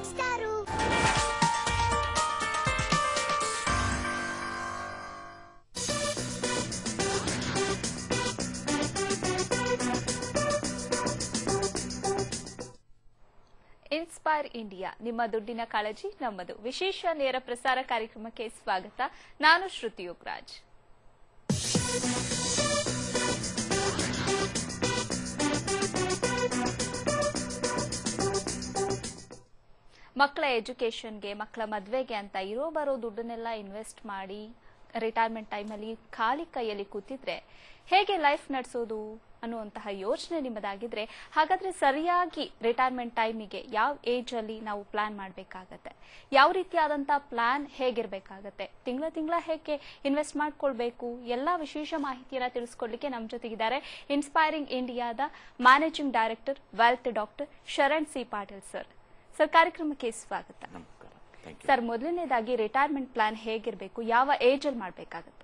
Hotstar inspire India ನಿಮ್ಮ ದುಡ್ಡಿನ ಕಾಳಜಿ ನಮ್ಮದು ವಿಶೇಷ ನೇರ ಪ್ರಸಾರ ಕಾರ್ಯಕ್ರಮಕ್ಕೆ ಸ್ವಾಗತ ನಾನು ಶ್ರುತಿ ಯುಗರಾಜ್ ಮಕ್ಕಳ ಎಜುಕೇಶನ್ಗೆ ಮಕ್ಕಳ ಮದುವೆಗೆ ಅಂತ ಇರೋ ಬರೋ ದುಡ್ಡನ್ನೆಲ್ಲ ಇನ್ವೆಸ್ಟ್ ಮಾಡಿ ರಿಟೈರ್ಮೆಂಟ್ ಟೈಮಲ್ಲಿ ಖಾಲಿ ಕೈಯಲ್ಲಿ ಕೂತಿದ್ರೆ ಹೇಗೆ ಲೈಫ್ ನಡೆಸೋದು ಅನ್ನುವಂತಹ ಯೋಚನೆ ನಿಮ್ಮದಾಗಿದ್ರೆ ಹಾಗಾದ್ರೆ ಸರಿಯಾಗಿ ರಿಟೈರ್ಮೆಂಟ್ ಟೈಮಿಗೆ ಯಾವ ಏಜ್ ಅಲ್ಲಿ ನಾವು ಪ್ಲಾನ್ ಮಾಡಬೇಕಾಗತ್ತೆ ಯಾವ ರೀತಿಯಾದಂತಹ ಪ್ಲಾನ್ ಹೇಗಿರ್ಬೇಕಾಗತ್ತೆ ತಿಂಗಳ ತಿಂಗಳ ಹೇಗೆ ಇನ್ವೆಸ್ಟ್ ಮಾಡ್ಕೊಳ್ಬೇಕು ಎಲ್ಲ ವಿಶೇಷ ಮಾಹಿತಿಯನ್ನ ತಿಳಿಸ್ಕೊಡ್ಲಿಕ್ಕೆ ನಮ್ಮ ಜೊತೆಗಿದ್ದಾರೆ ಇನ್ಸ್ಪೈರಿಂಗ್ ಇಂಡಿಯಾದ managing director wealth doctor Sharan C Patil sir sir ಕಾರ್ಯಕ್ರಮಕ್ಕೆ ಸ್ವಾಗತ ನಮಸ್ಕಾರ ಥ್ಯಾಂಕ್ ಯು ಸರ್ ಮೊದಲನೇದಾಗಿ ರಿಟೈರ್ಮೆಂಟ್ ಪ್ಲಾನ್ ಹೇಗಿರಬೇಕು ಯಾವ ಏಜ್ ಅಲ್ಲಿ ಮಾಡಬೇಕಾಗತ್ತೆ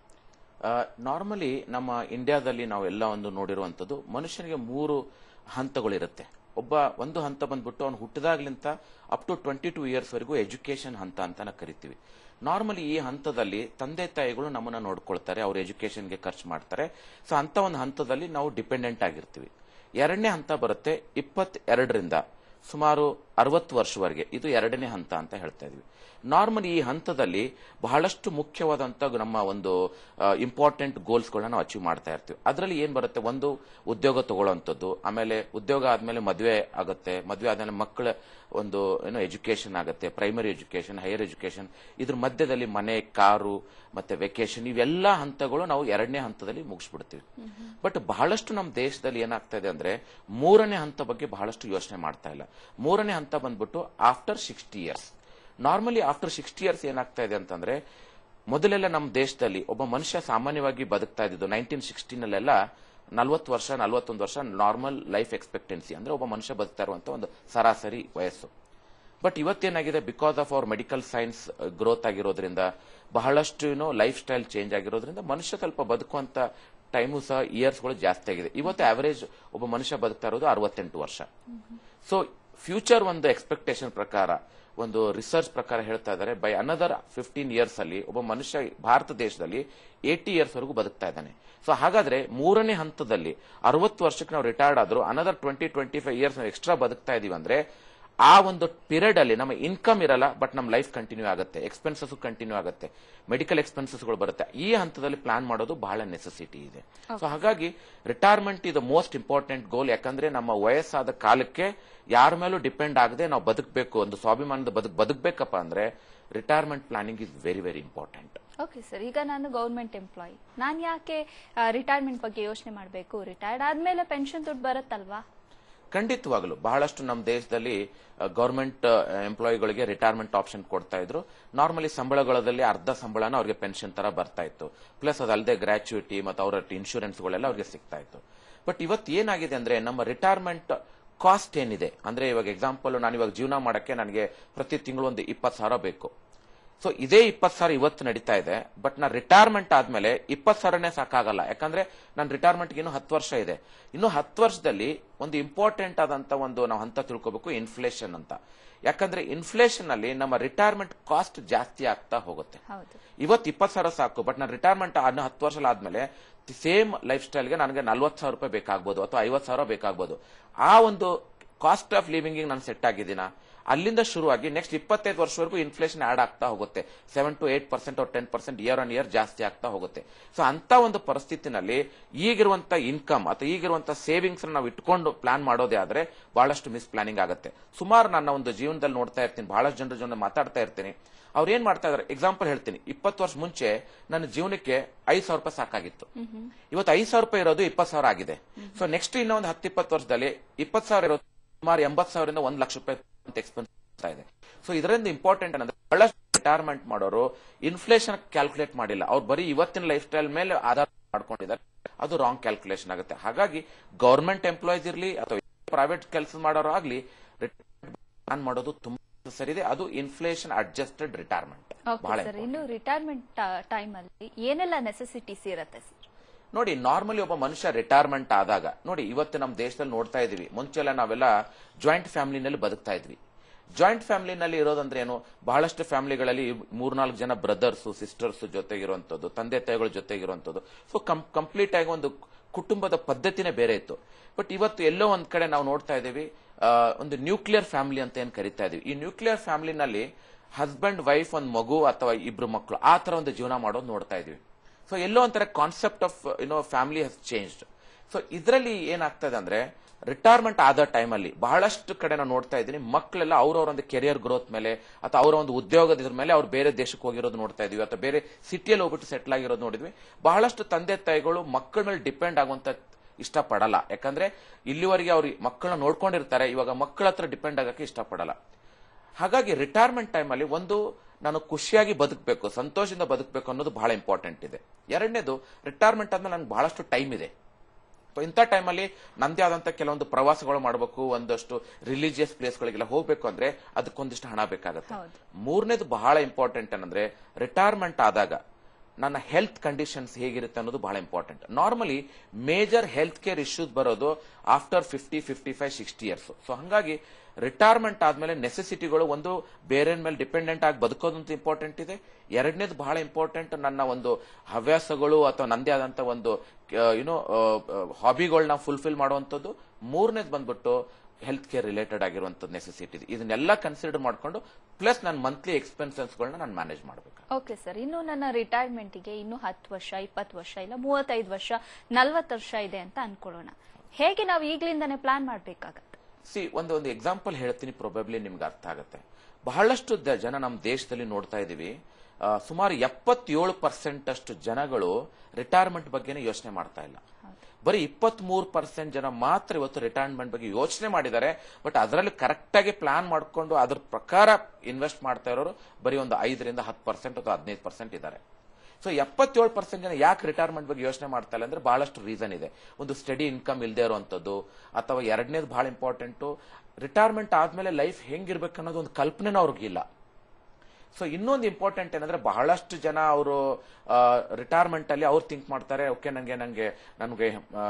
ನಾರ್ಮಲಿ ನಮ್ಮ ಇಂಡಿಯಾದಲ್ಲಿ ನಾವು ಎಲ್ಲ ಒಂದು ನೋಡಿರುವಂತದ್ದು ಮನುಷ್ಯನಿಗೆ ಮೂರು ಹಂತಗಳಿರುತ್ತೆ ಒಬ್ಬ ಒಂದು ಹಂತ ಬಂದ್ಬಿಟ್ಟು ಅವ್ನು ಹುಟ್ಟಿದಾಗ್ಲಿಂತ up to twenty two years ವರೆಗೂ ಎಜುಕೇಶನ್ ಹಂತ ಅಂತ ನಾವು ಕರಿತೀವಿ ನಾರ್ಮಲಿ ಈ ಹಂತದಲ್ಲಿ ತಂದೆ ತಾಯಿಗಳು ನಮ್ಮನ್ನ ನೋಡ್ಕೊಳ್ತಾರೆ ಅವ್ರ ಎಜುಕೇಶನ್ಗೆ ಖರ್ಚು ಮಾಡ್ತಾರೆ ಸೊ ಅಂತ ಒಂದು ಹಂತದಲ್ಲಿ ನಾವು ಡಿಪೆಂಡೆಂಟ್ ಆಗಿರ್ತೀವಿ ಎರಡನೇ ಹಂತ ಬರುತ್ತೆ ಇಪ್ಪತ್ತೆರಡರಿಂದ ಸುಮಾರು ಅರವತ್ತು ವರ್ಷವರೆಗೆ ಇದು ಎರಡನೇ ಹಂತ ಅಂತ ಹೇಳ್ತಾ ಇದೀವಿ ನಾರ್ಮಲಿ ಈ ಹಂತದಲ್ಲಿ ಬಹಳಷ್ಟು ಮುಖ್ಯವಾದಂತ ನಮ್ಮ ಒಂದು ಇಂಪಾರ್ಟೆಂಟ್ ಗೋಲ್ಸ್ಗಳನ್ನ ನಾವು ಅಚೀವ್ ಮಾಡ್ತಾ ಇರ್ತೀವಿ ಅದರಲ್ಲಿ ಏನ್ ಬರುತ್ತೆ ಒಂದು ಉದ್ಯೋಗ ತಗೊಳ್ಳೋಂಥದ್ದು ಆಮೇಲೆ ಉದ್ಯೋಗ ಆದ್ಮೇಲೆ ಮದುವೆ ಆಗುತ್ತೆ ಮದುವೆ ಆದ್ಮೇಲೆ ಮಕ್ಕಳ ಒಂದು ಏನೋ ಎಜುಕೇಶನ್ ಆಗುತ್ತೆ ಪ್ರೈಮರಿ ಎಜುಕೇಶನ್ ಹೈಯರ್ ಎಜುಕೇಶನ್ ಇದ್ರ ಮಧ್ಯದಲ್ಲಿ ಮನೆ ಕಾರು ಮತ್ತೆ ವೆಕೇಶನ್ ಇವೆಲ್ಲ ಹಂತಗಳು ನಾವು ಎರಡನೇ ಹಂತದಲ್ಲಿ ಮುಗಿಸ್ಬಿಡ್ತೀವಿ ಬಟ್ ಬಹಳಷ್ಟು ನಮ್ಮ ದೇಶದಲ್ಲಿ ಏನಾಗ್ತಾ ಇದೆ ಅಂದ್ರೆ ಮೂರನೇ ಹಂತ ಬಗ್ಗೆ ಬಹಳಷ್ಟು ಯೋಚನೆ ಮಾಡ್ತಾ ಇಲ್ಲ ಮೂರನೇ ಹಂತ ಬಂದ್ಬಿಟ್ಟು after sixty years normally after sixty years ಏನಾಗ್ತಾ ಇದೆ ಅಂತಂದ್ರೆ ಮೊದಲೆಲ್ಲ ನಮ್ಮ ದೇಶದಲ್ಲಿ ಒಬ್ಬ ಮನುಷ್ಯ ಸಾಮಾನ್ಯವಾಗಿ ಬದುಕ್ತಾ ಇದ್ದಿದ್ದು ನೈನ್ಟೀನ್ ಸಿಕ್ಸ್ಟೀನಲ್ಲೆಲ್ಲ ನಲ್ವತ್ತು ವರ್ಷ ನಲ್ವತ್ತೊಂದು ವರ್ಷ ನಾರ್ಮಲ್ ಲೈಫ್ ಎಕ್ಸ್ಪೆಕ್ಟೆನ್ಸಿ ಅಂದ್ರೆ ಒಬ್ಬ ಮನುಷ್ಯ ಬದುಕ್ತಾ ಇರುವಂತ ಒಂದು ಸರಾಸರಿ ವಯಸ್ಸು ಬಟ್ ಇವತ್ತೇನಾಗಿದೆ because of our medical science growth ಆಗಿರೋದ್ರಿಂದ ಬಹಳಷ್ಟು ಏನೋ ಲೈಫ್ ಸ್ಟೈಲ್ ಚೇಂಜ್ ಆಗಿರೋದ್ರಿಂದ ಮನುಷ್ಯ ಸ್ವಲ್ಪ ಬದುಕುವಂತ ಟೈಮು ಸಹ ಇಯರ್ಸ್ಗಳು ಜಾಸ್ತಿ ಆಗಿದೆ ಇವತ್ತು ಆವರೇಜ್ ಒಬ್ಬ ಮನುಷ್ಯ ಬದುಕ್ತಾ ಇರೋದು ಅರವತ್ತೆಂಟು ವರ್ಷ ಸೊ ಫ್ಯೂಚರ್ ಒಂದು ಎಕ್ಸ್ಪೆಕ್ಟೇಷನ್ ಪ್ರಕಾರ ಒಂದು ರಿಸರ್ಚ್ ಪ್ರಕಾರ ಹೇಳ್ತಾ ಇದ್ದಾರೆ ಬೈ ಅನದರ್ ಫಿಫ್ಟೀನ್ ಇಯರ್ಸ್ ಅಲ್ಲಿ ಒಬ್ಬ ಮನುಷ್ಯ ಭಾರತ ದೇಶದಲ್ಲಿ ಏಟಿ ಇಯರ್ಸ್ ವರೆಗೂ ಬದುಕ್ತಾ ಇದ್ದಾನೆ ಸೊ ಹಾಗಾದ್ರೆ ಮೂರನೇ ಹಂತದಲ್ಲಿ ಅರವತ್ತು ವರ್ಷಕ್ಕೆ ನಾವು ರಿಟೈರ್ಡ್ ಆದ್ರೂ another twenty twenty five years ನಾವು ಎಕ್ಸ್ಟ್ರಾ ಬದುಕ್ತಾ ಇದೀವಿ ಅಂದ್ರೆ ಆ ಒಂದು ಪೀರಿಯಡ್ ಅಲ್ಲಿ ನಮ್ಮ ಇನ್ಕಮ್ ಇರಲ್ಲ ಬಟ್ ನಮ್ಮ ಲೈಫ್ ಕಂಟಿನ್ಯೂ ಆಗುತ್ತೆ ಎಕ್ಸ್ಪೆನ್ಸಸ್ ಕಂಟಿನ್ಯೂ ಆಗುತ್ತೆ ಮೆಡಿಕಲ್ ಎಕ್ಸ್ಪೆನ್ಸಸ್ಗಳು ಬರುತ್ತೆ ಈ ಹಂತದಲ್ಲಿ ಪ್ಲಾನ್ ಮಾಡೋದು ಬಹಳ ನೆಸೆಸಿಟಿ ಇದೆ ಸೊ ಹಾಗಾಗಿ ರಿಟೈರ್ಮೆಂಟ್ ಇದು ಮೋಸ್ಟ್ ಇಂಪಾರ್ಟೆಂಟ್ ಗೋಲ್ ಯಾಕಂದ್ರೆ ನಮ್ಮ ವಯಸ್ಸಾದ ಕಾಲಕ್ಕೆ ಯಾರ ಮೇಲೂ ಡಿಪೆಂಡ್ ಆಗದೆ ನಾವು ಬದುಕಬೇಕು ಒಂದು ಸ್ವಾಭಿಮಾನದ ಬದುಕ್ ಬದುಕಬೇಕಪ್ಪ ಅಂದ್ರೆ retirement planning is very very important okay sir ಈಗ ನಾನು ಗೌರ್ಮೆಂಟ್ ಎಂಪ್ಲಾಯಿ ನಾನು ಯಾಕೆ ರಿಟೈರ್ಮೆಂಟ್ ಬಗ್ಗೆ ಯೋಚನೆ ಮಾಡಬೇಕು ರಿಟೈರ್ಡ್ ಆದ್ಮೇಲೆ ಪೆನ್ಷನ್ ದುಡ್ಡು ಬರುತ್ತಲ್ವಾ ಖಂಡಿತವಾಗಲು ಬಹಳಷ್ಟು ನಮ್ಮ ದೇಶದಲ್ಲಿ ಗವರ್ಮೆಂಟ್ ಎಂಪ್ಲಾಯಿಗಳಿಗೆ ರಿಟೈರ್ಮೆಂಟ್ ಆಪ್ಷನ್ ಕೊಡ್ತಾ ಇದ್ರು ನಾರ್ಮಲಿ ಸಂಬಳಗಳಲ್ಲಿ ಅರ್ಧ ಸಂಬಳನ ಅವ್ರಿಗೆ ಪೆನ್ಷನ್ ತರ ಬರ್ತಾ ಇತ್ತು ಪ್ಲಸ್ ಅದಲ್ಲದೆ ಗ್ರಾಚ್ಯುಟಿ ಮತ್ತು ಅವರ ಇನ್ಶೂರೆನ್ಸ್ಗಳೆಲ್ಲ ಅವ್ರಿಗೆ ಸಿಗ್ತಾ ಇತ್ತು ಬಟ್ ಇವತ್ತು ಏನಾಗಿದೆ ಅಂದ್ರೆ ನಮ್ಮ ರಿಟೈರ್ಮೆಂಟ್ ಕಾಸ್ಟ್ ಏನಿದೆ ಅಂದ್ರೆ ಇವಾಗ ಎಕ್ಸಾಂಪಲ್ ನಾನು ಇವಾಗ ಜೀವನ ಮಾಡಕ್ಕೆ ನನಗೆ ಪ್ರತಿ ತಿಂಗಳು ಒಂದು ಇಪ್ಪತ್ತು ಸಾವಿರ ಬೇಕು ಸೊ ಇದೇ ಇಪ್ಪತ್ತು ಸಾವಿರ ಇವತ್ತು ನಡೀತಾ ಇದೆ ಬಟ್ ನಾ ರಿಟೈರ್ಮೆಂಟ್ ಆದ್ಮೇಲೆ ಇಪ್ಪತ್ತು ಸಾವಿರನೇ ಸಾಕಾಗಲ್ಲ ಯಾಕಂದ್ರೆ ನನ್ನ ರಿಟೈರ್ಮೆಂಟ್ ಇನ್ನು ಹತ್ತು ವರ್ಷ ಇದೆ ಇನ್ನು ಹತ್ತು ವರ್ಷದಲ್ಲಿ ಒಂದು ಇಂಪಾರ್ಟೆಂಟ್ ಆದಂತ ಒಂದು ನಾವು ಹಂತ ತಿಳ್ಕೋಬೇಕು ಇನ್ಫ್ಲೇಷನ್ ಅಂತ ಯಾಕಂದ್ರೆ ಇನ್ಫ್ಲೇಷನ್ ಅಲ್ಲಿ ನಮ್ಮ ರಿಟೈರ್ಮೆಂಟ್ ಕಾಸ್ಟ್ ಜಾಸ್ತಿ ಆಗ್ತಾ ಹೋಗುತ್ತೆ ಹೌದು ಇವತ್ತು ಇಪ್ಪತ್ತು ಸಾವಿರ ಸಾಕು ಬಟ್ ನಾನು ರಿಟೈರ್ಮೆಂಟ್ ಅನ್ನೋ ಹತ್ತು ವರ್ಷ ಆದ್ಮೇಲೆ ಸೇಮ್ ಲೈಫ್ ಸ್ಟೈಲ್ಗೆ ನನಗೆ ನಲ್ವತ್ತು ಸಾವಿರ ರೂಪಾಯಿ ಬೇಕಾಗ್ಬೋದು ಅಥವಾ ಐವತ್ತು ಸಾವಿರ ಬೇಕಾಗ್ಬೋದು ಆ ಒಂದು ಕಾಸ್ಟ್ ಆಫ್ ಲಿವಿಂಗ್ ನಾನು ಸೆಟ್ ಆಗಿದ್ದೀನ ಅಲ್ಲಿಂದ ಶುರುವಾಗಿ ನೆಕ್ಸ್ಟ್ ಇಪ್ಪತ್ತೈದು ವರ್ಷವರೆಗೂ ಇನ್ಫ್ಲೇಷನ್ ಆಡ್ ಆಗ್ತಾ ಹೋಗುತ್ತೆ seven to eight percent ten percent year on year ಜಾಸ್ತಿ ಆಗ್ತಾ ಹೋಗುತ್ತೆ ಸೊ ಅಂತ ಒಂದು ಪರಿಸ್ಥಿತಿನಲ್ಲಿ ಈಗಿರುವಂತ ಇನ್ಕಮ್ ಅಥವಾ ಈಗಿರುವಂತ ಸೇವಿಂಗ್ಸ್ ನಾವು ಇಟ್ಕೊಂಡು ಪ್ಲಾನ್ ಮಾಡೋದೇ ಆದ್ರೆ ಬಹಳಷ್ಟು ಮಿಸ್ ಪ್ಲಾನಿಂಗ್ ಆಗುತ್ತೆ ಸುಮಾರು ನನ್ನ ಒಂದು ಜೀವನದಲ್ಲಿ ನೋಡ್ತಾ ಇರ್ತೀನಿ ಬಹಳಷ್ಟು ಜನರ ಜೊತೆ ಮಾತಾಡ್ತಾ ಇರ್ತೀನಿ ಅವ್ರು ಏನ್ ಮಾಡ್ತಾ ಇದಾರೆ ಎಕ್ಸಾಂಪಲ್ ಹೇಳ್ತೀನಿ ಇಪ್ಪತ್ತು ವರ್ಷ ಮುಂಚೆ ನನ್ನ ಜೀವನಕ್ಕೆ ಐದು ಸಾವಿರ ರೂಪಾಯಿ ಸಾಕಾಗಿತ್ತು ಇವತ್ತು ಐದು ಸಾವಿರ ರೂಪಾಯಿ ಇರೋದು ಇಪ್ಪತ್ತು ಸಾವಿರ ಆಗಿದೆ ಸೊ ನೆಕ್ಸ್ಟ್ ಇನ್ನೊಂದು ಹತ್ತು ಇಪ್ಪತ್ತು ವರ್ಷದಲ್ಲಿ ಇಪ್ಪತ್ತು ಸಾವಿರ ಇರೋದು ಸುಮಾರು ಎಂಬತ್ತು ಸಾವಿರದಿಂದ ಒಂದು ಲಕ್ಷ ರೂಪಾಯಿ ಎಕ್ಸ್ಪೆನ್ಸ್ ಇದೆ ಸೊ ಇದರಿಂದ ಇಂಪಾರ್ಟೆಂಟ್ ಏನಂದ್ರೆ ಬಹಳಷ್ಟು ರಿಟೈರ್ಮೆಂಟ್ ಮಾಡೋರು ಇನ್ಫ್ಲೇಷನ್ ಕ್ಯಾಲ್ಕುಲೇಟ್ ಮಾಡಿಲ್ಲ ಅವ್ರು ಬರೀ ಇವತ್ತಿನ ಲೈಫ್ ಸ್ಟೈಲ್ ಮೇಲೆ ಆಧಾರ ಮಾಡ್ಕೊಂಡಿದ್ದಾರೆ ಅದು ರಾಂಗ್ ಕ್ಯಾಲ್ಕುಲೇಷನ್ ಆಗುತ್ತೆ ಹಾಗಾಗಿ ಗವರ್ಮೆಂಟ್ ಎಂಪ್ಲಾಯೀಸ್ ಇರಲಿ ಅಥವಾ ಪ್ರೈವೇಟ್ ಕೆಲಸ ಮಾಡೋರು ಆಗ್ಲಿ ಪ್ಲಾನ್ ಮಾಡೋದು ತುಂಬಾ ಸರಿ ಇದೆ ಅದು ಇನ್ಫ್ಲೇಷನ್ ಅಡ್ಜಸ್ಟೆಡ್ ರಿಟೈರ್ಮೆಂಟ್ ಓಕೆ ಬಹಳ ಸರ್ ಇನ್ನು ರಿಟೈರ್ಮೆಂಟ್ ಟೈಮ್ ಅಲ್ಲಿ ಏನೆಲ್ಲ ನೆಸೆಸಿಟೀಸ್ ಇರುತ್ತೆ ಸರ್ ನೋಡಿ ನಾರ್ಮಲಿ ಒಬ್ಬ ಮನುಷ್ಯ ರಿಟೈರ್ಮೆಂಟ್ ಆದಾಗ ನೋಡಿ ಇವತ್ತು ನಮ್ಮ ದೇಶದಲ್ಲಿ ನೋಡ್ತಾ ಇದೀವಿ ಮುಂಚೆಲ್ಲ ನಾವೆಲ್ಲ ಜಾಯಿಂಟ್ ಫ್ಯಾಮಿಲಿನಲ್ಲಿ ಬದುಕ್ತಾ ಇದ್ವಿ ಜಾಯಿಂಟ್ ಫ್ಯಾಮಿಲಿನಲ್ಲಿ ಇರೋದಂದ್ರೆ ಏನು ಬಹಳಷ್ಟು ಫ್ಯಾಮಿಲಿಗಳಲ್ಲಿ ಮೂರ್ನಾಲ್ಕು ಜನ ಬ್ರದರ್ಸ್ ಸಿಸ್ಟರ್ಸ್ ಜೊತೆಗಿರುವಂತದ್ದು ತಂದೆ ತಾಯಿಗಳ ಜೊತೆಗಿರುವಂತದ್ದು ಸೊ ಕಂಪ್ಲೀಟ್ ಆಗಿ ಒಂದು ಕುಟುಂಬದ ಪದ್ಧತಿನೇ ಬೇರೆ ಇತ್ತು ಬಟ್ ಇವತ್ತು ಎಲ್ಲೋ ಒಂದ್ ಕಡೆ ನಾವು ನೋಡ್ತಾ ಇದ್ದೀವಿ ಆ, ಒಂದು ನ್ಯೂಕ್ಲಿಯರ್ ಫ್ಯಾಮಿಲಿ ಅಂತ ಏನ್ ಕರಿತಾ ಇದೀವಿ ಈ ನ್ಯೂಕ್ಲಿಯರ್ ಫ್ಯಾಮಿಲಿನಲ್ಲಿ ಹಸ್ಬೆಂಡ್ ವೈಫ್ ಒಂದ್ ಮಗು ಅಥವಾ ಇಬ್ರು ಮಕ್ಕಳು ಆ ತರ ಒಂದು ಜೀವನ ಮಾಡೋದು ನೋಡ್ತಾ ಇದೀವಿ ಸೊ ಎಲ್ಲೋ ಒಂಥರ concept of you know family has changed so ಇದರಲ್ಲಿ ಏನಾಗ್ತದೆ ಅಂದ್ರೆ ರಿಟೈರ್ಮೆಂಟ್ ಆದ ಟೈಮಲ್ಲಿ ಬಹಳಷ್ಟು ಕಡೆ ನಾನು ನೋಡ್ತಾ ಇದ್ದೀನಿ ಮಕ್ಕಳೆಲ್ಲ ಅವ್ರವ್ರ ಒಂದು ಕೆರಿಯರ್ ಗ್ರೋತ್ ಮೇಲೆ ಅಥವಾ ಅವರ ಒಂದು ಉದ್ಯೋಗದ ಇದ್ರ ಮೇಲೆ ಅವ್ರು ಬೇರೆ ದೇಶಕ್ಕೆ ಹೋಗಿರೋದು ನೋಡ್ತಾ ಇದೀವಿ ಅಥವಾ ಬೇರೆ ಸಿಟಿಯಲ್ಲಿ ಹೋಗ್ಬಿಟ್ಟು ಸೆಟ್ಲ್ ಆಗಿರೋದು ನೋಡಿದ್ವಿ ಬಹಳಷ್ಟು ತಂದೆ ತಾಯಿಗಳು ಮಕ್ಕಳ ಮೇಲೆ ಡಿಪೆಂಡ್ ಆಗುವಂತ ಇಷ್ಟಪಡಲ್ಲ ಯಾಕಂದ್ರೆ ಇಲ್ಲಿವರೆಗೆ ಅವ್ರು ಮಕ್ಕಳನ್ನ ನೋಡ್ಕೊಂಡಿರ್ತಾರೆ ಇವಾಗ ಮಕ್ಕಳ ಹತ್ರ ಡಿಪೆಂಡ್ ಆಗಕ್ಕೆ ಇಷ್ಟಪಡಲ್ಲ ಹಾಗಾಗಿ ರಿಟೈರ್ಮೆಂಟ್ ಟೈಮಲ್ಲಿ ಒಂದು ನಾನು ಖುಷಿಯಾಗಿ ಬದುಕಬೇಕು ಸಂತೋಷದಿಂದ ಬದುಕಬೇಕು ಅನ್ನೋದು ಬಹಳ ಇಂಪಾರ್ಟೆಂಟ್ ಇದೆ ಎರಡನೇದು ರಿಟೈರ್ಮೆಂಟ್ ಆದ್ಮೇಲೆ ನನ್ಗೆ ಬಹಳಷ್ಟು ಟೈಮ್ ಇದೆ So, ಇಂಥ ಟೈಮಲ್ಲಿ ನಂದೇ ಆದಂತ ಕೆಲವೊಂದು ಪ್ರವಾಸಗಳು ಮಾಡಬೇಕು ಒಂದಷ್ಟು ರಿಲಿಜಿಯಸ್ ಪ್ಲೇಸ್ಗಳಿಗೆಲ್ಲ ಹೋಗ್ಬೇಕು ಅಂದ್ರೆ ಅದಕ್ಕೊಂದಿಷ್ಟು ಹಣ ಬೇಕಾಗುತ್ತೆ ಹೌದು. ಮೂರನೇದು ಬಹಳ ಇಂಪಾರ್ಟೆಂಟ್ ಏನಂದ್ರೆ ರಿಟೈರ್ಮೆಂಟ್ ಆದಾಗ ನನ್ನ ಹೆಲ್ತ್ ಕಂಡೀಷನ್ಸ್ ಹೇಗಿರುತ್ತೆ ಅನ್ನೋದು ಬಹಳ important normally major health care issues ಬರೋದು after fifty fifty five sixty years so ಹಂಗಾಗಿ ರಿಟೈರ್ಮೆಂಟ್ ಆದ್ಮೇಲೆ ನೆಸೆಸಿಟಿಗಳು ಒಂದು ಬೇರೆ ಮೇಲೆ ಡಿಪೆಂಡೆಂಟ್ ಆಗಿ ಬದುಕೋದಂತ ಇಂಪಾರ್ಟೆಂಟ್ ಇದೆ ಎರಡನೇದು ಬಹಳ ಇಂಪಾರ್ಟೆಂಟ್ ನನ್ನ ಒಂದು ಹವ್ಯಾಸಗಳು ಅಥವಾ ನಂದೇ ಆದಂತ ಒಂದು ಯುನೋ ಹಾಬಿಗಳನ್ನ ಫುಲ್ಫಿಲ್ ಮಾಡುವಂಥದ್ದು ಮೂರನೇದು ಬಂದ್ಬಿಟ್ಟು ಹೆಲ್ತ್ ಕೇರ್ ರಿಲೇಟೆಡ್ ಆಗಿರುವಂತದ್ದು ನೆಸೆಸಿಟಿ ಇದೆ ಇದನ್ನೆಲ್ಲ ಕನ್ಸಿಡರ್ ಮಾಡ್ಕೊಂಡು ಪ್ಲಸ್ ನನ್ನ ಮಂತ್ಲಿ ಎಕ್ಸ್ಪೆನ್ಸಸ್ಗಳನ್ನ ನಾನು ಮ್ಯಾನೇಜ್ ಮಾಡಬೇಕು ಓಕೆ ಸರ್ ಇನ್ನು ನನ್ನ ರಿಟೈರ್ಮೆಂಟ್ಗೆ ಇನ್ನು ಹತ್ತು ವರ್ಷ ಇಪ್ಪತ್ತು ವರ್ಷ ಇಲ್ಲ ಮೂವತ್ತೈದು ವರ್ಷ ನಲ್ವತ್ತು ವರ್ಷ ಇದೆ ಅಂತ ಅನ್ಕೊಳ್ಳೋಣ ಹೇಗೆ ನಾವು ಈಗಲಿಂದಾನೇ ಪ್ಲಾನ್ ಮಾಡಬೇಕಾಗತ್ತೆ ಸಿ ಒಂದು ಒಂದು ಎಕ್ಸಾಂಪಲ್ ಹೇಳ್ತೀನಿ ಪ್ರೊಬೆಬ್ಲಿ ನಿಮ್ಗೆ ಅರ್ಥ ಆಗುತ್ತೆ ಬಹಳಷ್ಟು ದ- ಜನ ನಮ್ಮ ದೇಶದಲ್ಲಿ ನೋಡ್ತಾ ಇದೀವಿ ಆ, ಸುಮಾರು ಎಪ್ಪತ್ತೇಳು ಪರ್ಸೆಂಟ್ ಅಷ್ಟು ಜನಗಳು ರಿಟೈರ್ಮೆಂಟ್ ಬಗ್ಗೆನೇ ಯೋಚನೆ ಮಾಡ್ತಾ ಇಲ್ಲ ಬರೀ ಇಪ್ಪತ್ತ್ ಮೂರು ಪರ್ಸೆಂಟ್ ಜನ ಮಾತ್ರ ಇವತ್ತು ರಿಟೈರ್ಮೆಂಟ್ ಬಗ್ಗೆ ಯೋಚನೆ ಮಾಡಿದ್ದಾರೆ ಬಟ್ ಅದರಲ್ಲಿ ಕರೆಕ್ಟ್ ಆಗಿ ಪ್ಲಾನ್ ಮಾಡ್ಕೊಂಡು ಅದ್ರ ಪ್ರಕಾರ ಇನ್ವೆಸ್ಟ್ ಮಾಡ್ತಾ ಇರೋರು ಬರೀ ಒಂದು ಐದರಿಂದ ಹತ್ತು ಪರ್ಸೆಂಟ್ ಅಥವಾ ಹದಿನೈದು ಪರ್ಸೆಂಟ್ ಇದ್ದಾರೆ ಸೊ ಎಪ್ಪತ್ತೇಳು ಪರ್ಸೆಂಟ್ ಜನ ಯಾಕೆ ರಿಟೈರ್ಮೆಂಟ್ ಬಗ್ಗೆ ಯೋಚನೆ ಮಾಡ್ತಾ ಇಲ್ಲ ಅಂದ್ರೆ ಬಹಳಷ್ಟು ರೀಸನ್ ಇದೆ ಒಂದು ಸ್ಟಡಿ ಇನ್ಕಮ್ ಇಲ್ಲದೆ ಇರುವಂತದ್ದು ಅಥವಾ ಎರಡನೇದು ಬಹಳ ಇಂಪಾರ್ಟೆಂಟು ರಿಟೈರ್ಮೆಂಟ್ ಆದ್ಮೇಲೆ ಲೈಫ್ ಹೆಂಗಿರ್ಬೇಕು ಅನ್ನೋದು ಒಂದು ಕಲ್ಪನೆನೂ ಅವ್ರಿಗಿಲ್ಲ ಸೊ ಇನ್ನೊಂದು ಇಂಪಾರ್ಟೆಂಟ್ ಏನಂದ್ರೆ ಬಹಳಷ್ಟು ಜನ ಅವರು ರಿಟೈರ್ಮೆಂಟ್ ಅಲ್ಲಿ ಅವ್ರು ಥಿಂಕ್ ಮಾಡ್ತಾರೆ ಓಕೆ ನಂಗೆ ನಂಗೆ ನನಗೆ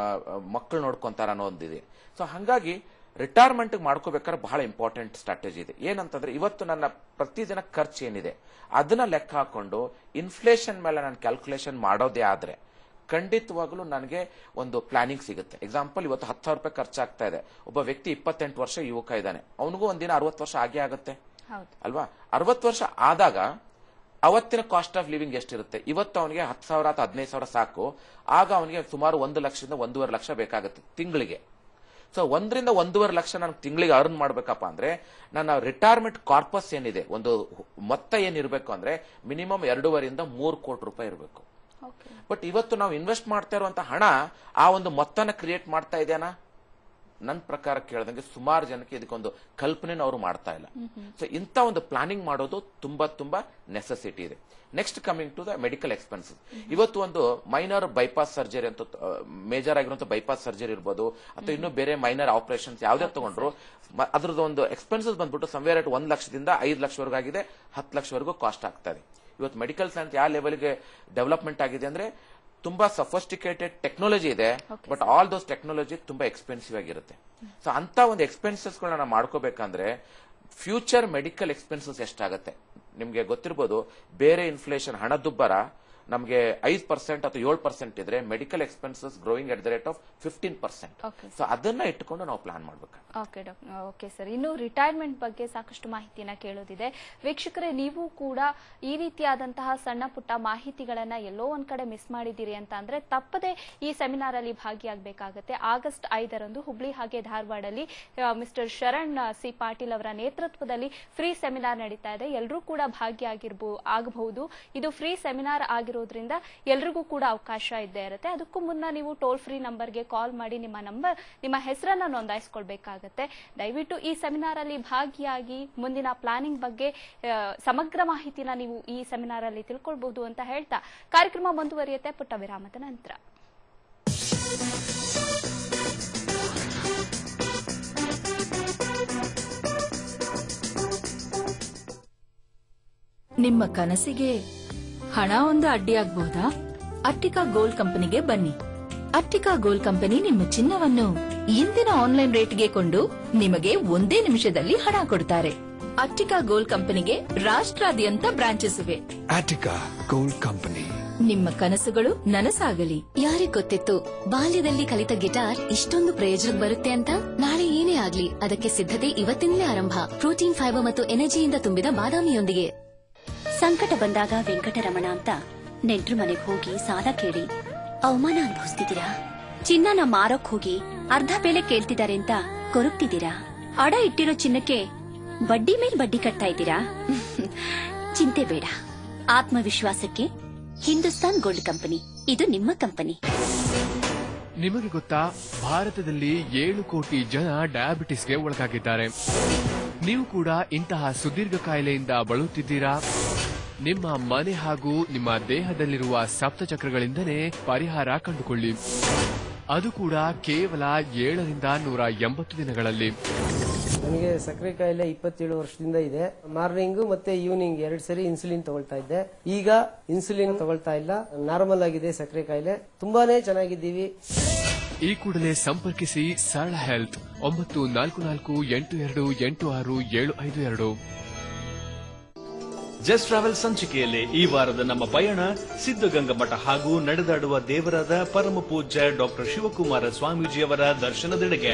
ಮಕ್ಕಳು ನೋಡ್ಕೊಂತಾರ ಅನ್ನೋದಿದೆ ಸೊ ಹಂಗಾಗಿ ರಿಟೈರ್ಮೆಂಟ್ ಮಾಡ್ಕೋಬೇಕಾದ್ರೆ ಬಹಳ ಇಂಪಾರ್ಟೆಂಟ್ ಸ್ಟ್ರಾಟಜಿ ಇದೆ ಏನಂತಂದ್ರೆ ಇವತ್ತು ನನ್ನ ಪ್ರತಿದಿನ ಖರ್ಚು ಏನಿದೆ ಅದನ್ನ ಲೆಕ್ಕ ಹಾಕೊಂಡು ಇನ್ಫ್ಲೇಷನ್ ಮೇಲೆ ನಾನು ಕ್ಯಾಲ್ಕುಲೇಷನ್ ಮಾಡೋದೇ ಆದ್ರೆ ಖಂಡಿತವಾಗ್ಲೂ ನನಗೆ ಒಂದು ಪ್ಲಾನಿಂಗ್ ಸಿಗುತ್ತೆ ಎಕ್ಸಾಂಪಲ್ ಇವತ್ತು ಹತ್ತು ಸಾವಿರ ರೂಪಾಯಿ ಖರ್ಚಾಗ್ತಾ ಇದೆ ಒಬ್ಬ ವ್ಯಕ್ತಿ ಇಪ್ಪತ್ತೆಂಟು ವರ್ಷ ಯುವಕ ಇದ್ದಾನೆ ಅವನಿಗೂ ಒಂದಿನ ಅರವತ್ತು ವರ್ಷ ಆಗೇ ಆಗುತ್ತೆ ಹೌದು ಅಲ್ವಾ ಅರವತ್ತು ವರ್ಷ ಆದಾಗ ಅವತ್ತಿನ ಕಾಸ್ಟ್ ಆಫ್ ಲಿವಿಂಗ್ ಎಷ್ಟಿರುತ್ತೆ ಇವತ್ತು ಅವನಿಗೆ ಹತ್ತು ಸಾವಿರ ಅಥವಾ ಹದಿನೈದು ಸಾವಿರ ಸಾಕು ಆಗ ಅವನಿಗೆ ಸುಮಾರು ಒಂದು ಲಕ್ಷದಿಂದ ಒಂದೂವರೆ ಲಕ್ಷ ಬೇಕಾಗುತ್ತೆ ತಿಂಗಳಿಗೆ ಸೊ ಒಂದರಿಂದ ಒಂದೂವರೆ ಲಕ್ಷ ನಾನು ತಿಂಗಳಿಗೆ ಅರ್ನ್ ಮಾಡ್ಬೇಕಪ್ಪ ಅಂದ್ರೆ ನನ್ನ ರಿಟೈರ್ಮೆಂಟ್ ಕಾರ್ಪಸ್ ಏನಿದೆ ಒಂದು ಮೊತ್ತ ಏನಿರಬೇಕು ಅಂದ್ರೆ ಮಿನಿಮಮ್ ಎರಡೂವರೆಯಿಂದ ಮೂರು ಕೋಟಿ ರೂಪಾಯಿ ಇರಬೇಕು ಓಕೆ ಬಟ್ ಇವತ್ತು ನಾವು ಇನ್ವೆಸ್ಟ್ ಮಾಡ್ತಾ ಇರುವಂತ ಹಣ ಆ ಒಂದು ಮೊತ್ತನ ಕ್ರಿಯೇಟ್ ಮಾಡ್ತಾ ಇದೆನಾ ನನ್ನ ಪ್ರಕಾರ ಕೇಳ್ದಂಗೆ ಸುಮಾರು ಜನಕ್ಕೆ ಇದಕ್ಕೊಂದು ಕಲ್ಪನೆನ ಅವರು ಮಾಡ್ತಾ ಇಲ್ಲ ಸೊ ಇಂಥ ಒಂದು ಪ್ಲಾನಿಂಗ್ ಮಾಡೋದು ತುಂಬಾ ತುಂಬಾ ನೆಸೆಸಿಟಿ ಇದೆ next coming to the medical expenses ಇವತ್ತು ಒಂದು ಮೈನರ್ ಬೈಪಾಸ್ ಸರ್ಜರಿ ಅಂತ ಮೇಜರ್ ಆಗಿರುವಂತ ಬೈಪಾಸ್ ಸರ್ಜರಿ ಇರ್ಬೋದು ಅಥವಾ ಇನ್ನೂ ಬೇರೆ ಮೈನರ್ ಆಪರೇಷನ್ಸ್ ಯಾವ್ದೇ ತಗೊಂಡ್ರು ಮ- ಅದ್ರದ್ದು ಒಂದು ಎಕ್ಸ್ಪೆನ್ಸಸ್ ಬಂದ್ಬಿಟ್ಟು ಸಂವೇರ್ ಅಟ್ ಒಂದ್ ಲಕ್ಷದಿಂದ ಐದು ಲಕ್ಷವರೆಗೂ ಆಗಿದೆ ಹತ್ತು ಲಕ್ಷವರೆಗೂ ಕಾಸ್ಟ್ ಆಗ್ತಾ ಇದೆ ಇವತ್ತು ಮೆಡಿಕಲ್ ಸೈನ್ಸ್ ಯಾವ ಲೆವೆಲ್ಗೆ ಡೆವಲಪ್ಮೆಂಟ್ ಆಗಿದೆ ಅಂದ್ರೆ ತುಂಬಾ ಸಫಿಸ್ಟಿಕೇಟೆಡ್ ಟೆಕ್ನಾಲಜಿ ಇದೆ ಬಟ್ ಆಲ್ ದೋಸ್ ಟೆಕ್ನಾಲಜಿ ತುಂಬಾ ಎಕ್ಸ್ಪೆನ್ಸಿವ್ ಆಗಿರುತ್ತೆ ಸೊ ಅಂತ ಒಂದು ಎಕ್ಸ್ಪೆನ್ಸಸ್ ಗಳನ್ನ ಮಾಡ್ಕೋಬೇಕಂದ್ರೆ ಫ್ಯೂಚರ್ ಮೆಡಿಕಲ್ ಎಕ್ಸ್ಪೆನ್ಸಸ್ ಎಷ್ಟಾಗತ್ತೆ ನಿಮ್ಗೆ ಗೊತ್ತಿರ್ಬೋದು ಬೇರೆ ಇನ್ಫ್ಲೇಷನ್ ಹಣದುಬ್ಬರ ನಮಗೆ ಐದು ಪರ್ಸೆಂಟ್ ಅಥವಾ ಏಳು ಪರ್ಸೆಂಟ್ ಇದ್ರೆ medical expenses growing at the rate of fifteen percent Okay. So ಅದನ್ನ ಇಟ್ಕೊಂಡು ನಾವು ಪ್ಲಾನ್ ಮಾಡ್ಬೇಕು ಓಕೆ ಡಾಕ್ ಓಕೆ ಸರ್ ಇನ್ನು ರಿಟೈರ್ಮೆಂಟ್ ಬಗ್ಗೆ ಸಾಕಷ್ಟು ಮಾಹಿತಿನ ಕೇಳೋದಿದೆ ವೀಕ್ಷಕರೇ ನೀವು ಕೂಡ ಈ ರೀತಿಯಾದಂತಹ ಸಣ್ಣ ಪುಟ್ಟ ಮಾಹಿತಿಗಳನ್ನ ಎಲ್ಲೋ ಒಂದ್ ಕಡೆ ಮಿಸ್ ಮಾಡಿದ್ದೀರಿ ಅಂತ ಅಂದ್ರೆ ತಪ್ಪದೆ ಈ ಸೆಮಿನಾರ್ ಅಲ್ಲಿ ಭಾಗಿಯಾಗಬೇಕಾಗತ್ತೆ ಆಗಸ್ಟ್ ಐದರಂದು ಹುಬ್ಳಿ ಹಾಗೆ ಧಾರವಾಡಲ್ಲಿ ಮಿಸ್ಟರ್ ಶರಣ್ ಸಿ ಪಾಟೀಲ್ ಅವರ ನೇತೃತ್ವದಲ್ಲಿ ಫ್ರೀ ಸೆಮಿನಾರ್ ನಡೀತಾ ಇದೆ ಎಲ್ಲರೂ ಕೂಡ ಭಾಗಿಯಾಗಿರ್ಬೋ ಆಗಬಹುದು ಇದು ಫ್ರೀ ಸೆಮಿನಾರ್ ಆಗಿರೋದ್ರಿಂದ ಎಲ್ರಿಗೂ ಕೂಡ ಅವಕಾಶ ಇದ್ದೇ ಇರುತ್ತೆ ಅದಕ್ಕೂ ಮುನ್ನ ನೀವು ಟೋಲ್ ಫ್ರೀ ನಂಬರ್ಗೆ ಕಾಲ್ ಮಾಡಿ ನಿಮ್ಮ ನಂಬರ್ ನಿಮ್ಮ ಹೆಸರನ್ನ ನೋಂದಾಯಿಸ್ಕೊಳ್ಬೇಕಾಗತ್ತೆ ದಯವಿಟ್ಟು ಈ ಸೆಮಿನಾರ್ ಅಲ್ಲಿ ಭಾಗಿಯಾಗಿ ಮುಂದಿನ ಪ್ಲಾನಿಂಗ್ ಬಗ್ಗೆ ಆ, ಸಮಗ್ರ ಮಾಹಿತಿನ ನೀವು ಈ ಸೆಮಿನಾರ್ ಅಲ್ಲಿ ತಿಳ್ಕೊಳ್ಬಹುದು ಅಂತ ಹೇಳ್ತಾ ಕಾರ್ಯಕ್ರಮ ಮುಂದುವರಿಯುತ್ತೆ ಪುಟ್ಟ ವಿರಾಮದ ನಂತರ ನಿಮ್ಮ ಕನಸಿಗೆ ಹಣ ಒಂದು ಅಡ್ಡಿಯಾಗಬಹುದಾ ಅಟ್ಟಿಕಾ ಗೋಲ್ಡ್ ಕಂಪನಿಗೆ ಬನ್ನಿ ಅಟ್ಟಿಕಾ ಗೋಲ್ಡ್ ಕಂಪನಿ ನಿಮ್ಮ ಚಿನ್ನವನ್ನು ಇಂದಿನ ಆನ್ಲೈನ್ ರೇಟ್ಗೆ ಕೊಂಡು ನಿಮಗೆ ಒಂದೇ ನಿಮಿಷದಲ್ಲಿ ಹಣ ಕೊಡ್ತಾರೆ ಅಟ್ಟಿಕಾ ಗೋಲ್ಡ್ ಕಂಪನಿಗೆ ರಾಷ್ಟ್ರಾದ್ಯಂತ ಬ್ರಾಂಚಸ್ ಇವೆ Attica Gold Company. ನಿಮ್ಮ ಕನಸುಗಳು ನನಸಾಗಲಿ ಯಾರಿಗ್ ಗೊತ್ತಿತ್ತು ಬಾಲ್ಯದಲ್ಲಿ ಕಲಿತ ಗಿಟಾರ್ ಇಷ್ಟೊಂದು ಪ್ರಯೋಜನಕ್ಕೆ ಬರುತ್ತೆ ಅಂತ ನಾಳೆ ಏನೇ ಆಗ್ಲಿ ಅದಕ್ಕೆ ಸಿದ್ಧತೆ ಇವತ್ತಿಂದಲೇ ಆರಂಭ ಪ್ರೋಟೀನ್ ಫೈಬರ್ ಮತ್ತು ಎನರ್ಜಿಯಿಂದ ತುಂಬಿದ ಬಾದಾಮಿಯೊಂದಿಗೆ ಸಂಕಟ ಬಂದಾಗ ವೆಂಕಟರಮಣ ಅಂತ ನೆಂಟ್ರು ಮನೆಗ್ ಹೋಗಿ ಸಾಲ ಕೇಳಿ ಅವಮಾನ ಅನುಭವಿಸ್ತಿದ್ದೀರಾ ಚಿನ್ನನ ಮಾರೋಕ್ ಹೋಗಿ ಅರ್ಧ ಬೆಲೆ ಕೇಳ್ತಿದ್ದಾರೆ ಅಂತ ಕೊರಗ್ತಿದ್ದೀರಾ ಅಡ ಇಟ್ಟಿರೋ ಚಿನ್ನಕ್ಕೆ ಬಡ್ಡಿ ಮೇಲ್ ಬಡ್ಡಿ ಕಟ್ತಾ ಇದ್ದೀರಾ ಚಿಂತೆ ಬೇಡ ಆತ್ಮವಿಶ್ವಾಸಕ್ಕೆ ಹಿಂದೂಸ್ತಾನ್ ಗೋಲ್ಡ್ ಕಂಪನಿ ಇದು ನಿಮ್ಮ ಕಂಪನಿ ನಿಮಗೆ ಗೊತ್ತಾ ಭಾರತದಲ್ಲಿ ಏಳು ಕೋಟಿ ಜನ ಡಯಾಬಿಟಿಸ್ಗೆ ಒಳಗಾಗಿದ್ದಾರೆ ನೀವು ಕೂಡ ಇಂತಹ ಸುದೀರ್ಘ ಕಾಯಿಲೆಯಿಂದ ಬಳಲುತ್ತಿದ್ದೀರಾ ನಿಮ್ಮ ಮನೆ ಹಾಗೂ ನಿಮ್ಮ ದೇಹದಲ್ಲಿರುವ ಸಪ್ತಚಕ್ರಗಳಿಂದಲೇ ಪರಿಹಾರ ಕಂಡುಕೊಳ್ಳಿ ಅದು ಕೂಡ ಕೇವಲ ಏಳರಿಂದ ನೂರ ಎಂಬತ್ತು ದಿನಗಳಲ್ಲಿ ನನಗೆ ಸಕ್ಕರೆ ಕಾಯಿಲೆ ಇಪ್ಪತ್ತೇಳು ವರ್ಷದಿಂದ ಇದೆ ಮಾರ್ನಿಂಗ್ ಮತ್ತೆ ಈವ್ನಿಂಗ್ ಎರಡ್ ಸರಿ ಇನ್ಸುಲಿನ್ ತಗೊಳ್ತಾ ಇದ್ದೆ ಈಗ ಇನ್ಸುಲಿನ್ ತಗೊಳ್ತಾ ಇಲ್ಲ ನಾರ್ಮಲ್ ಆಗಿದೆ ಸಕ್ಕರೆ ಕಾಯಿಲೆ ತುಂಬಾನೇ ಚೆನ್ನಾಗಿದ್ದೀವಿ ಈ ಕೂಡಲೇ ಸಂಪರ್ಕಿಸಿ ಸರಳ ಹೆಲ್ತ್ ಒಂಬತ್ತು ನಾಲ್ಕು ನಾಲ್ಕು ಎಂಟು ಎರಡು ಎಂಟು ಆರು ಏಳು ಐದು ಎರಡು ಜಸ್ಟ್ ಟ್ರಾವೆಲ್ ಸಂಚಿಕೆಯಲ್ಲಿ ಈ ವಾರದ ನಮ್ಮ ಪಯಣ ಸಿದ್ಧಗಂಗಾ ಮಠ ಹಾಗೂ ನಡೆದಾಡುವ ದೇವರಾದ ಪರಮ ಪೂಜ್ಯ ಡಾಕ್ಟರ್ ಶಿವಕುಮಾರ ಸ್ವಾಮೀಜಿಯವರ ದರ್ಶನದೆಡೆಗೆ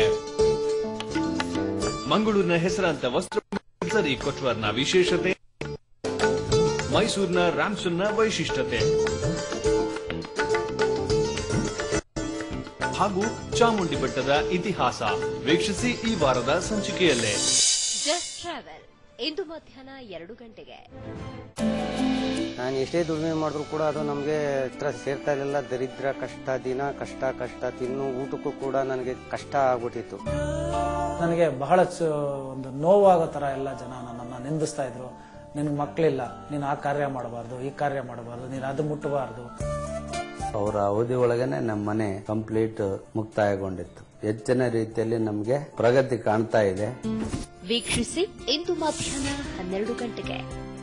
ಮಂಗಳೂರಿನ ಹೆಸರಾಂತ ವಸ್ತ್ರ ಸರಿ ಕೊಟ್ವರ್ನ ವಿಶೇಷತೆ ಮೈಸೂರಿನ ರ್ಯಾಮ್ಸನ್ನ ವೈಶಿಷ್ಟ್ಯತೆ ಹಾಗೂ ಚಾಮುಂಡಿ ಬೆಟ್ಟದ ಇತಿಹಾಸ ವೀಕ್ಷಿಸಿ ಈ ವಾರದ ಸಂಚಿಕೆಯಲ್ಲೇ ಜಸ್ಟ್ ಟ್ರಾವೆಲ್ ಇಂದು ಮಧ್ಯಾಹ್ನ ಎರಡು ಗಂಟೆಗೆ ನಾನು ಎಷ್ಟೇ ದುಡಿಮೆ ಮಾಡಿದ್ರು ಕೂಡ ಅದು ನಮಗೆ ಹತ್ರ ಸೇರ್ತಾ ಇರಲಿಲ್ಲ ದರಿದ್ರ ಕಷ್ಟ ದಿನ ಕಷ್ಟ ಕಷ್ಟ ತಿನ್ನು ಊಟಕ್ಕೂ ಕೂಡ ನನಗೆ ಕಷ್ಟ ಆಗ್ಬಿಟ್ಟಿತ್ತು ನನಗೆ ಬಹಳ ಚ- ಒಂದು ನೋವಾಗೋ ತರ ಎಲ್ಲ ಜನ ನನ್ನನ್ನು ನಿಂದಿಸ್ತಾ ಇದ್ರು ನಿನಗೆ ಮಕ್ಕಳಿಲ್ಲ ನೀನು ಆ ಕಾರ್ಯ ಮಾಡಬಾರ್ದು ಈ ಕಾರ್ಯ ಮಾಡಬಾರ್ದು ನೀನು ಅದು ಮುಟ್ಟಬಾರ್ದು ಅವರ ಅವಧಿ ಒಳಗನೆ ನಮ್ಮ ಮನೆ ಕಂಪ್ಲೀಟ್ ಮುಕ್ತಾಯಗೊಂಡಿತ್ತು ಹೆಚ್ಚಿನ ರೀತಿಯಲ್ಲಿ ನಮಗೆ ಪ್ರಗತಿ ಕಾಣ್ತಾ ಇದೆ ವೀಕ್ಷಿಸಿ ಇಂದು ಮಧ್ಯಾಹ್ನ ಹನ್ನೆರಡು ಗಂಟೆಗೆ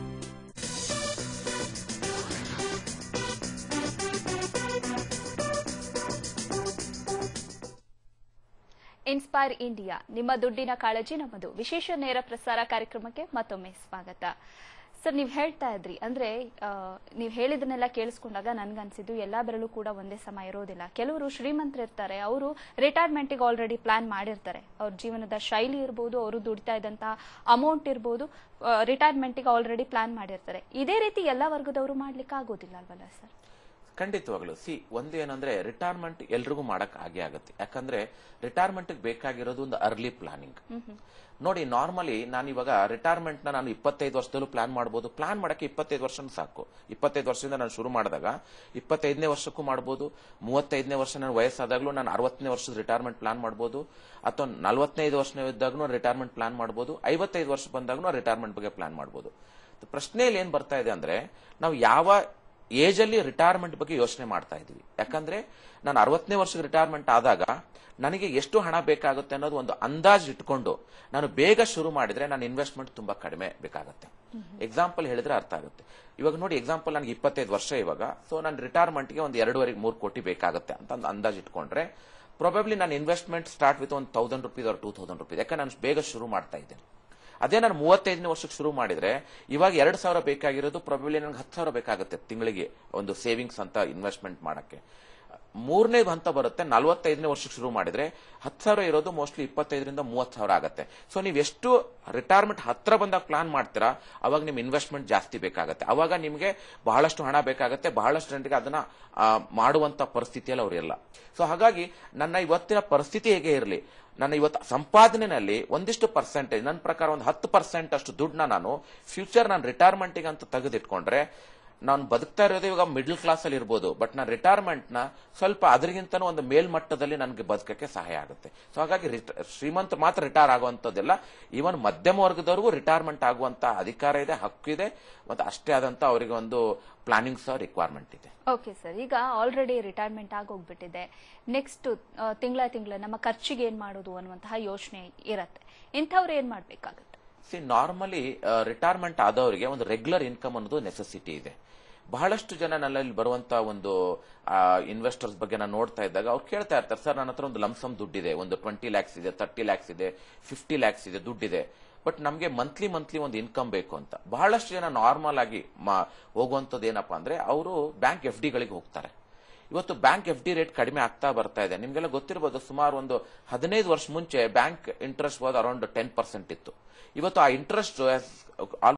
ಇನ್ಸ್ಪೈರ್ ಇಂಡಿಯಾ ನಿಮ್ಮ ದುಡ್ಡಿನ ಕಾಳಜಿ ನಮ್ಮದು ವಿಶೇಷ ನೇರ ಪ್ರಸಾರ ಕಾರ್ಯಕ್ರಮಕ್ಕೆ ಮತ್ತೊಮ್ಮೆ ಸ್ವಾಗತ ಸರ್ ನೀವು ಹೇಳ್ತಾ ಇದ್ರಿ ಅಂದ್ರೆ ನೀವು ಹೇಳಿದನ್ನೆಲ್ಲ ಕೇಳಿಸ್ಕೊಂಡಾಗ ನನ್ಗನ್ಸಿದ್ದು ಎಲ್ಲಾ ಬರಲು ಕೂಡ ಒಂದೇ ಸಮ ಇರೋದಿಲ್ಲ ಕೆಲವರು ಶ್ರೀಮಂತರಿರ್ತಾರೆ ಅವರು ರಿಟೈರ್ಮೆಂಟಿಗೆ ಆಲ್ರೆಡಿ ಪ್ಲಾನ್ ಮಾಡಿರ್ತಾರೆ ಅವ್ರ ಜೀವನದ ಶೈಲಿ ಇರ್ಬೋದು ಅವರು ದುಡಿತಾ ಇದ್ದಂತ ಅಮೌಂಟ್ ಇರ್ಬೋದು ರಿಟೈರ್ಮೆಂಟಿಗೆ ಆಲ್ರೆಡಿ ಪ್ಲಾನ್ ಮಾಡಿರ್ತಾರೆ ಇದೇ ರೀತಿ ಎಲ್ಲ ವರ್ಗದವರು ಮಾಡ್ಲಿಕ್ಕೆ ಆಗೋದಿಲ್ಲ ಅಲ್ವಲ್ಲ ಸರ್ ಖಂಡಿತವಾಗ್ಲು ಸಿ ಒಂದು ಏನಂದ್ರೆ ರಿಟೈರ್ಮೆಂಟ್ ಎಲ್ರಿಗೂ ಮಾಡಕ್ ಆಗೇ ಆಗುತ್ತೆ ಯಾಕಂದ್ರೆ ರಿಟೈರ್ಮೆಂಟ್ ಬೇಕಾಗಿರೋದು ಒಂದು ಅರ್ಲಿ ಪ್ಲಾನಿಂಗ್ ನೋಡಿ ನಾರ್ಮಲಿ ನಾನು ಇವಾಗ ರಿಟೈರ್ಮೆಂಟ್ ನ ನಾನು ಇಪ್ಪತ್ತೈದು ವರ್ಷದಲ್ಲೂ ಪ್ಲಾನ್ ಮಾಡಬಹುದು ಪ್ಲಾನ್ ಮಾಡಕ್ಕೆ ಇಪ್ಪತ್ತೈದು ವರ್ಷ ಸಾಕು ಇಪ್ಪತ್ತೈದು ವರ್ಷದಿಂದ ನಾನು ಶುರು ಮಾಡಿದಾಗ ಇಪ್ಪತ್ತೈದನೇ ವರ್ಷಕ್ಕೂ ಮಾಡಬಹುದು ಮೂವತ್ತೈದನೇ ವರ್ಷ ನನ್ನ ವಯಸ್ಸಾದಾಗಲೂ ನಾನು ಅರವತ್ತನೇ ವರ್ಷದ ರಿಟೈರ್ಮೆಂಟ್ ಪ್ಲಾನ್ ಮಾಡಬಹುದು ಅಥವಾ ನಲವತ್ತೈದು ವರ್ಷ ಇದ್ದಾಗೂ ರಿಟೈರ್ಮೆಂಟ್ ಪ್ಲಾನ್ ಮಾಡಬಹುದು ಐವತ್ತೈದು ವರ್ಷ ಬಂದಾಗೂ ರಿಟೈರ್ಮೆಂಟ್ ಬಗ್ಗೆ ಪ್ಲಾನ್ ಮಾಡಬಹುದು ಪ್ರಶ್ನೆಯಲ್ಲಿ ಏನ್ ಬರ್ತಾ ಇದೆ ಅಂದ್ರೆ ನಾವು ಯಾವ ಏಜ್ ಅಲ್ಲಿ ರಿಟೈರ್ಮೆಂಟ್ ಬಗ್ಗೆ ಯೋಚನೆ ಮಾಡ್ತಾ ಇದ್ವಿ ಯಾಕಂದ್ರೆ ನಾನು ಅರವತ್ತನೇ ವರ್ಷದ ರಿಟೈರ್ಮೆಂಟ್ ಆದಾಗ ನನಗೆ ಎಷ್ಟು ಹಣ ಬೇಕಾಗುತ್ತೆ ಅನ್ನೋದು ಒಂದು ಅಂದಾಜು ಇಟ್ಕೊಂಡು ನಾನು ಬೇಗ ಶುರು ಮಾಡಿದ್ರೆ ನನ್ನ ಇನ್ವೆಸ್ಟ್ಮೆಂಟ್ ತುಂಬಾ ಕಡಿಮೆ ಬೇಕಾಗುತ್ತೆ ಎಕ್ಸಾಂಪಲ್ ಹೇಳಿದ್ರೆ ಅರ್ಥ ಆಗುತ್ತೆ ಇವಾಗ ನೋಡಿ ಎಕ್ಸಾಂಪಲ್ ನನಗೆ ಇಪ್ಪತ್ತೈದು ವರ್ಷ ಇವಾಗ ಸೊ ನನ್ನ ರಿಟೈರ್ಮೆಂಟ್ಗೆ ಒಂದು ಎರಡೂವರೆ ಮೂರು ಕೋಟಿ ಬೇಕಾಗುತ್ತೆ ಅಂತ ಒಂದು ಅಂದಾಜು ಇಟ್ಕೊಂಡ್ರೆ ಪ್ರಾಬಬ್ಲಿ ನಾನು ಇನ್ವೆಸ್ಟ್ಮೆಂಟ್ ಸ್ಟಾರ್ಟ್ ವಿತ್ ಒಂದು thousand rupees or two thousand rupees ಯಾಕಂದ್ರೆ ನಾನು ಬೇಗ ಶುರು ಮಾಡ್ತಾ ಇದ್ದೇನೆ ಅದೇ ನಾನು ಮೂವತ್ತೈದನೇ ವರ್ಷಕ್ಕೆ ಶುರು ಮಾಡಿದ್ರೆ ಇವಾಗ ಎರಡು ಸಾವಿರ ಬೇಕಾಗಿರೋದು ಪ್ರಾಬಬ್ಲಿ ನನಗೆ ಹತ್ತು ಸಾವಿರ ಬೇಕಾಗುತ್ತೆ ತಿಂಗಳಿಗೆ ಒಂದು ಸೇವಿಂಗ್ಸ್ ಅಂತ ಇನ್ವೆಸ್ಟ್ಮೆಂಟ್ ಮಾಡಕ್ಕೆ ಮೂರನೇ ಹಂತ ಬರುತ್ತೆ ನಲವತ್ತೈದನೇ ವರ್ಷಕ್ಕೆ ಶುರು ಮಾಡಿದ್ರೆ ಹತ್ತು ಸಾವಿರ ಇರೋದು ಮೋಸ್ಟ್ಲಿ ಇಪ್ಪತ್ತೈದರಿಂದ ಮೂವತ್ತು ಸಾವಿರ ಆಗುತ್ತೆ ಸೊ ನೀವು ಎಷ್ಟು ರಿಟೈರ್ಮೆಂಟ್ ಹತ್ರ ಬಂದಾಗ ಪ್ಲಾನ್ ಮಾಡ್ತೀರಾ ಅವಾಗ ನಿಮ್ ಇನ್ವೆಸ್ಟ್ಮೆಂಟ್ ಜಾಸ್ತಿ ಬೇಕಾಗುತ್ತೆ ಅವಾಗ ನಿಮಗೆ ಬಹಳಷ್ಟು ಹಣ ಬೇಕಾಗುತ್ತೆ ಬಹಳಷ್ಟು ಜನರಿಗೆ ಅದನ್ನ ಆ, ಮಾಡುವಂತ ಪರಿಸ್ಥಿತಿಯಲ್ಲಿ ಅವ್ರು ಇರಲ್ಲ ಸೊ ಹಾಗಾಗಿ ನನ್ನ ಇವತ್ತಿನ ಪರಿಸ್ಥಿತಿ ಹೇಗೆ ಇರಲಿ ನನ್ನ ಇವತ್ತು ಸಂಪಾದನೆಯಲ್ಲಿ ಒಂದಿಷ್ಟು ಪರ್ಸೆಂಟೇಜ್ ನನ್ನ ಪ್ರಕಾರ ಒಂದು ಹತ್ತು ಪರ್ಸೆಂಟ್ ಅಷ್ಟು ದುಡ್ಡನ್ನ ನಾನು ಫ್ಯೂಚರ್ ನಾನು ರಿಟೈರ್ಮೆಂಟ್ಗೆ ಅಂತ ತೆಗೆದಿಟ್ಕೊಂಡ್ರೆ ನಾನು ಬದುಕ್ತಾ ಇರೋದು ಇವಾಗ ಮಿಡ್ಲ್ ಕ್ಲಾಸ್ ಅಲ್ಲಿ ಇರ್ಬೋದು ಬಟ್ ನಾನು ರಿಟೈರ್ಮೆಂಟ್ ನ ಸ್ವಲ್ಪ ಅದರಿಗಿಂತನೂ ಒಂದು ಮೇಲ್ಮಟ್ಟದಲ್ಲಿ ನನಗೆ ಬದುಕಕ್ಕೆ ಸಹಾಯ ಆಗುತ್ತೆ ಸೊ ಹಾಗಾಗಿ ರಿಟ- ಶ್ರೀಮಂತರು ಮಾತ್ರ ರಿಟೈರ್ ಆಗುವಂತದ್ದೆಲ್ಲ ಈವನ್ ಮಧ್ಯಮ ವರ್ಗದವರೆಗೂ ರಿಟೈರ್ಮೆಂಟ್ ಆಗುವಂತ ಅಧಿಕಾರ ಇದೆ ಹಕ್ಕು ಇದೆ ಮತ್ತೆ ಅಷ್ಟೇ ಆದಂತ ಅವರಿಗೆ ಒಂದು ಪ್ಲಾನಿಂಗ್ ಸಹ ರಿಕ್ವೈರ್ಮೆಂಟ್ ಇದೆ ಓಕೆ ಸರ್ ಈಗ ಆಲ್ರೆಡಿ ರಿಟೈರ್ಮೆಂಟ್ ಆಗೋಗ್ಬಿಟ್ಟಿದೆ ನೆಕ್ಸ್ಟ್ ತಿಂಗಳ ತಿಂಗಳ ನಮ್ಮ ಖರ್ಚಿಗೆ ಏನ್ ಮಾಡೋದು ಅನ್ನುವಂತಹ ಯೋಚನೆ ಇರತ್ತೆ ಇಂಥವ್ರು ಏನ್ ಮಾಡ್ಬೇಕಾಗತ್ತೆ ಸಿ ನಾರ್ಮಲಿ ರಿಟೈರ್ಮೆಂಟ್ ಆದವರಿಗೆ ಒಂದು ರೆಗ್ಯುಲರ್ ಇನ್ಕಮ್ ಅನ್ನೋದು ನೆಸೆಸಿಟಿ ಇದೆ ಬಹಳಷ್ಟು ಜನ ನನ್ನಲ್ಲಿ ಬರುವಂತ ಒಂದು ಇನ್ವೆಸ್ಟರ್ಸ್ ಬಗ್ಗೆ ನಾನು ನೋಡ್ತಾ ಇದ್ದಾಗ ಅವ್ರು ಕೇಳ್ತಾ ಇರ್ತಾರೆ ಸರ್ ನನ್ನ ಹತ್ರ ಒಂದು ಲಂಸಮ್ ದುಡ್ಡಿದೆ ಒಂದು ಟ್ವೆಂಟಿ ಲ್ಯಾಕ್ಸ್ ಇದೆ ತರ್ಟಿ ಲ್ಯಾಕ್ಸ್ ಇದೆ ಫಿಫ್ಟಿ ಲ್ಯಾಕ್ಸ್ ಇದೆ ದುಡ್ಡಿದೆ ಬಟ್ ನಮಗೆ ಮಂತ್ಲಿ ಮಂತ್ಲಿ ಒಂದು ಇನ್ಕಮ್ ಬೇಕು ಅಂತ ಬಹಳಷ್ಟು ಜನ ನಾರ್ಮಲ್ ಆಗಿ ಮಾ- ಹೋಗುವಂಥದ್ದು ಏನಪ್ಪಾ ಅಂದ್ರೆ ಅವರು ಬ್ಯಾಂಕ್ ಎಫ್ ಡಿಗಳಿಗೆ ಹೋಗ್ತಾರೆ ಇವತ್ತು ಬ್ಯಾಂಕ್ ಎಫ್ ಡಿ ರೇಟ್ ಕಡಿಮೆ ಆಗ್ತಾ ಬರ್ತಾ ಇದೆ ನಿಮ್ಗೆಲ್ಲ ಗೊತ್ತಿರಬಹುದು ಸುಮಾರು ಒಂದು ಹದಿನೈದು ವರ್ಷ ಮುಂಚೆ ಬ್ಯಾಂಕ್ ಇಂಟ್ರೆಸ್ಟ್ ಹೋದ ಅರೌಂಡ್ ಟೆನ್ ಪರ್ಸೆಂಟ್ ಇತ್ತು ಇವತ್ತು ಆ ಇಂಟ್ರೆಸ್ಟ್